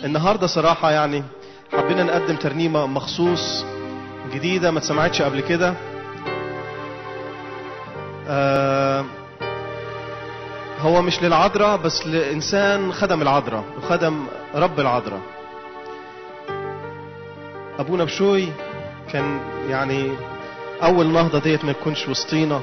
النهارده صراحة يعني حبينا نقدم ترنيمة مخصوص جديدة ما اتسمعتش قبل كده آه هو مش للعذراء بس لإنسان خدم العذراء وخدم رب العذراء أبونا بشوي كان يعني أول نهضة ديت ما يكونش وسطينا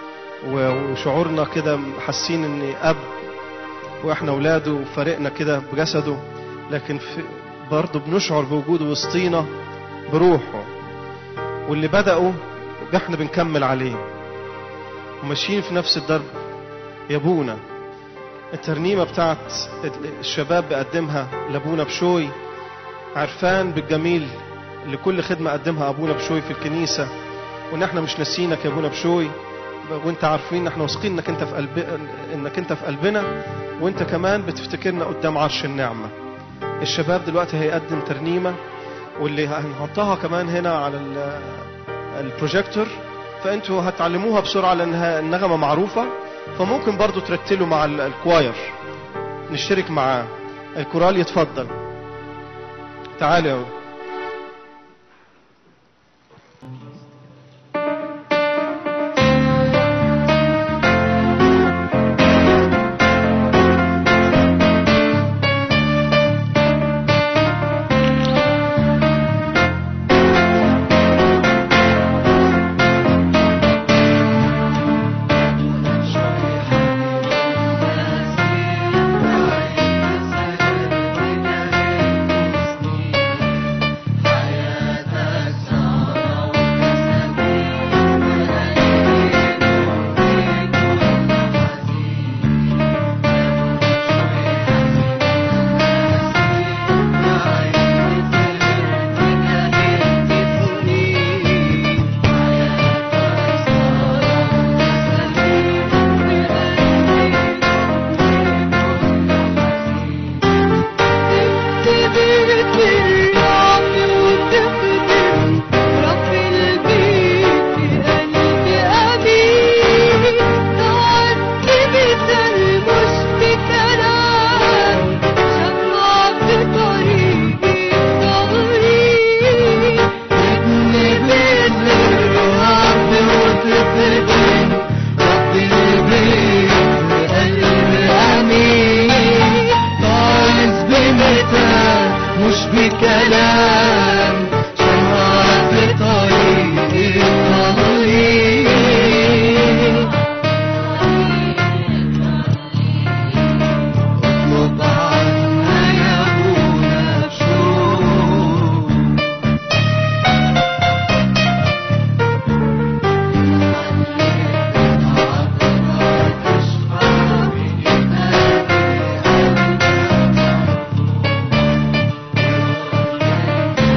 وشعورنا كده حاسين إن أب وإحنا أولاده وفارقنا كده بجسده لكن في برضه بنشعر بوجوده وسطينا بروحه واللي بدأوا احنا بنكمل عليه وماشيين في نفس الدرب يا ابونا الترنيمة بتاعت الشباب بقدمها لابونا بشوي عرفان بالجميل اللي كل خدمة قدمها ابونا بشوي في الكنيسة وان احنا مش ناسينك يا ابونا بشوي وانت عارفين احنا واثقين انك انت في قلب انك انت في قلبنا وانت كمان بتفتكرنا قدام عرش النعمه الشباب دلوقتي هيقدم ترنيمة واللي هنحطها كمان هنا على البروجيكتور فانتوا هتعلموها بسرعة لانها النغمة معروفة فممكن برضو ترتلوا مع الكواير نشترك معاه الكورال يتفضل تعالوا Thank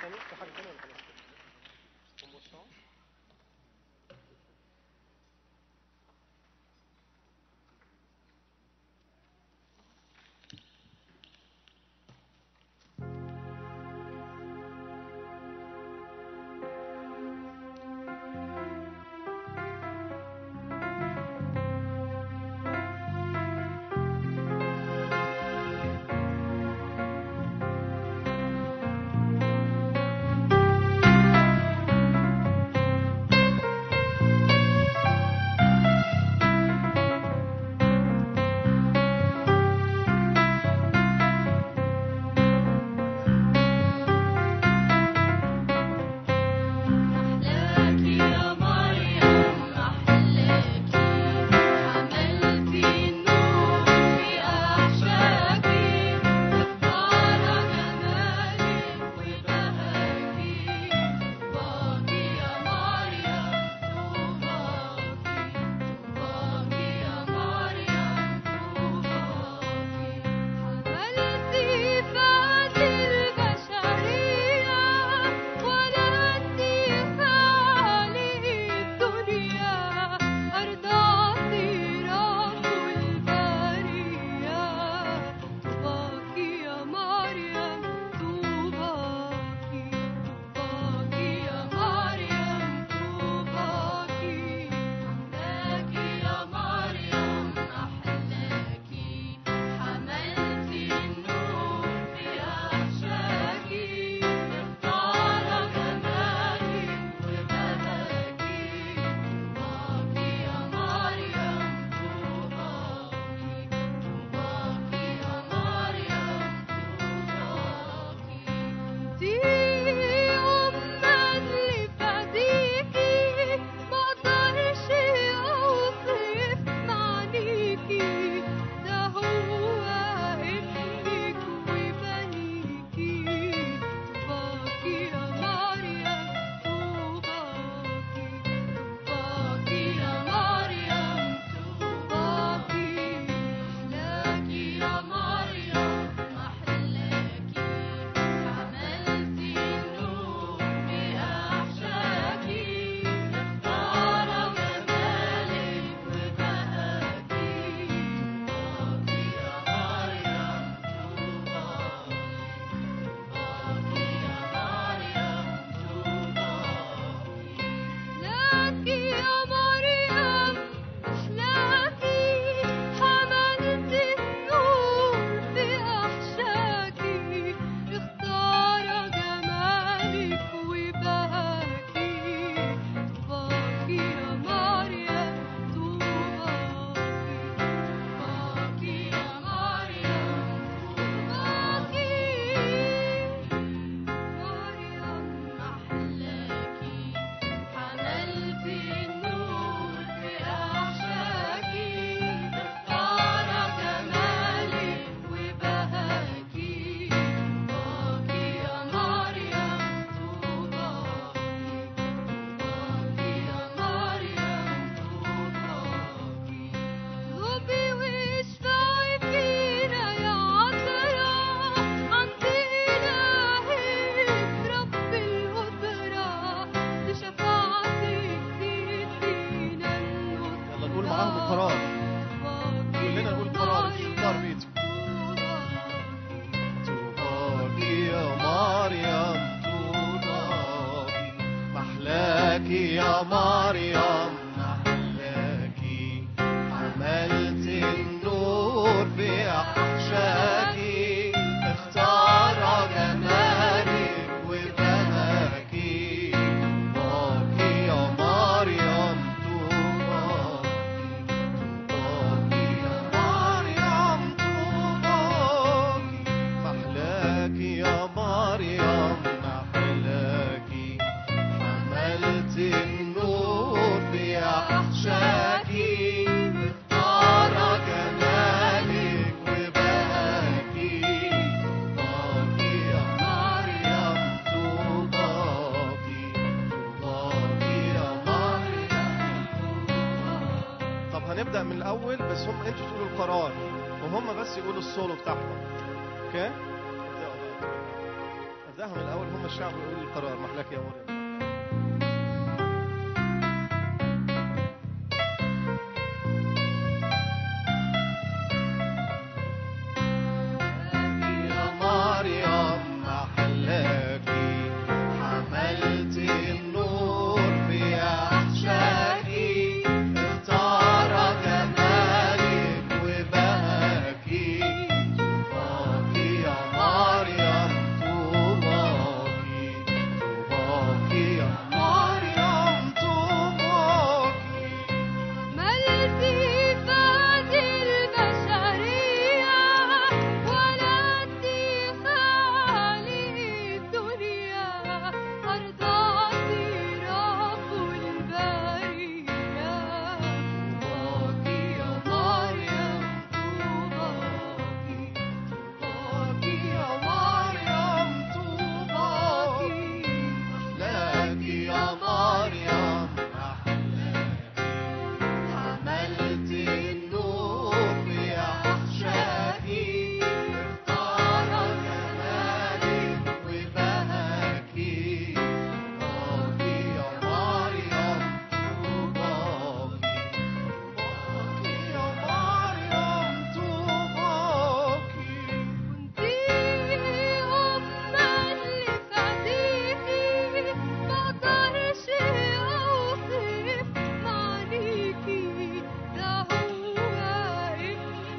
تاني في حاجة تانية ولا خلاص؟ أم وسام؟ أحلاكي يا مريم أحلاكي حملتي النور في أحشاكي اختار جمالك وبهاكي طوباكي يا مريم طوباكي طوباكي يا مريم طوباكي حملتي فات البشرية ولدتي خالق الدنيا أرضعتي رب البرية طوباكي يا مريم طوباكي طوباكي يا مريم طوباكي أحلاكي يا مريم أحلاكي حملتي النور في أحشاكي اختار جمالك وبهاكي طوباكي يا مريم طوباكي طوباكي يا مريم طوباكي دي أمة اللي فديكي مقدرش أوصف معانيكي ده هو ابنك وبنيكي طوباكي يا مريم طوباكي طوباكي يا مريم طوباكي أحلاكي يا مريم أحلاكي حملتي النور في أحشاكي اختار جمالك وبهاكي طوباكي يا مريم طوباكي طوباكي يا مريم طوباكي لكي يا مريم أحلاكي حملتي النور في أحشاكي اختار جمالك وبهاكي طوباكي يا مريم طوباكي طوباكي يا مريم طوباكي مريم أحلاكي حملتي النور في أحشاكي اختار جمالك وبهاكي طوباكي يا مريم طوباكي طوباكي يا مريم طوباكي طوبي واشفعي فينا يا عذراء عند إلهك رب القدرة بشفاعتك تدينا النصرة يلا نقول معاهم القرار كلنا نقول قرار اختار بيته طوباكي يا مريم طوباكي محلاكي يا مريم محلاكي حملت النور في أحشاكي اختار جمالك وبهاكي طوباكي يا مريم طوباكي طوباكي يا مريم طوباكي محلاكي يا مريم محلاكي حملت النور في أحشاكي اختار جمالك وبهاكي طوباكي يا مريم طوباكي طوباكي يا مريم طب هنبدأ من الأول بس هم أنتوا تقولوا القرار وهم بس يقولوا السولو بتاعهم أوكي؟ ابدأوا بقى. نبداها من الاول هم الشعب يقول القرار محلاك يا مريم يا مريم محلاكي حملت النور في أحشائي اختار جمالك وبهاكي طوباكي يا مريم طوباكي طوباكي يا مريم طوباكي ملتي فادي البشرية ولدتي خالق الدنيا أرضعتي رب البرية طوباكي يا مريم طوباكي طوباكي يا مريم طوباكي أحلاكي يا مريم أحلاكي حملت النور في أحشائي اختار جمالك وبهاكي طوباكي يا مريم طوباكي طوباكي يا مريم طوباكي كنتي أم اللي فديتي مقدرش أوصف معانيكي ده هو ابنك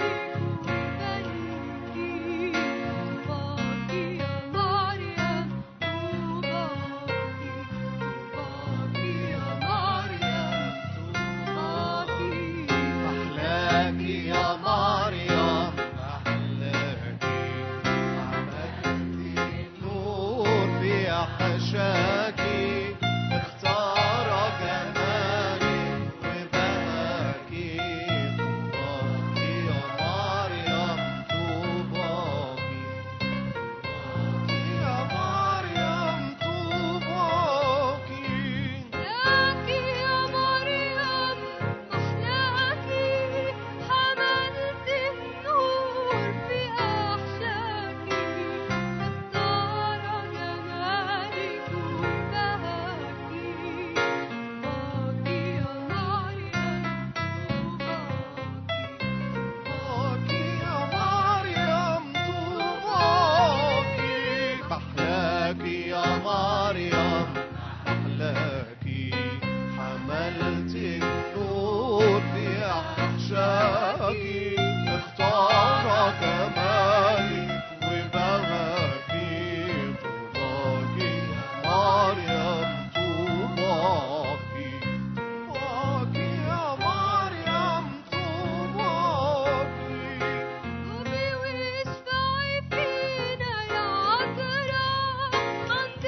وبنيكي طوباكي يا مريم طوباكي طوباكي يا مريم طوباكي أحلاكي يا مريم أحلاكي عملتي النور في أحشاكي اختار جمالك وبهاكي طوباكي يا مريم طوباكي طوباكي يا مريم طوباكي محلاكي يا مريم محلاكي حملت النور في أحشاكي اختار جمالك وبهاكي طوباكي يا مريم طوباكي طوباكي يا مريم طوباكي محلاكي يا مريم محلاكي حملت النور في أحشائي اختار جمالك وبهاكي طوباكي يا مريم طوباكي طوباكي يا مريم طوباكي قومي واشفعي فينا يا عذراء عند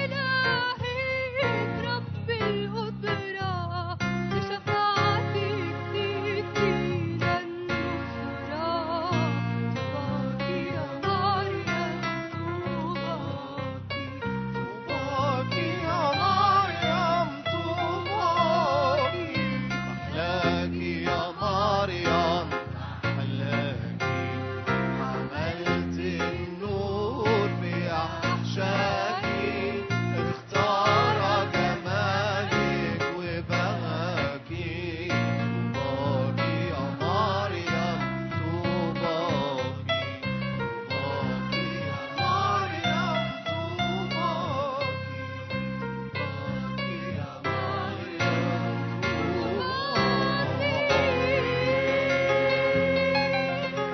إلهك رب القدرة بشفاعتك تدينا النصرة طوباكي يا مريم طوباكي طوباكي يا مريم طوباكي محلاكي يا مريم محلاكي حملت النور في أحشائي اختار جمالك وبهاكي طوباكي يا مريم طوباكي طوباكي يا مريم طوباكي طوباكي يا مريم طوباكي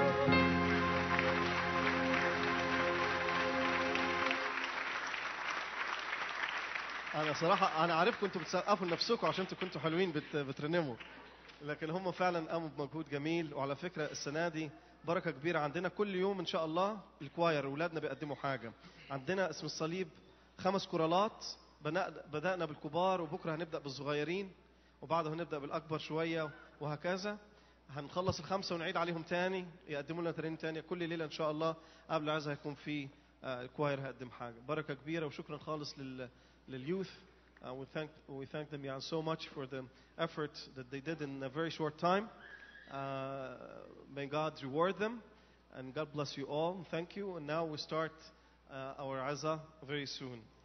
انا صراحه انا عارفكم انتوا بتسقفوا لنفسكم عشان انتوا كنتوا حلوين بت... بترنموا لكن هم فعلا قاموا بمجهود جميل وعلى فكره السنه دي بركه كبيره عندنا كل يوم ان شاء الله الكواير اولادنا بيقدموا حاجه عندنا اسم الصليب خمس كورالات بنا- بدانا بالكبار وبكره هنبدا بالصغيرين وبعده هنبدا بالاكبر شويه وهكذا هنخلص الخمسه ونعيد عليهم تاني يقدموا لنا ترين تانية كل ليله ان شاء الله قبل العزاء هيكون في آه، الكواير هيقدم حاجه بركه كبيره وشكرا خالص لل لليوث Uh, we thank we thank them yeah, so much for the effort that they did in a very short time. Uh, may God reward them, and God bless you all. Thank you. And now we start uh, our عظة very soon.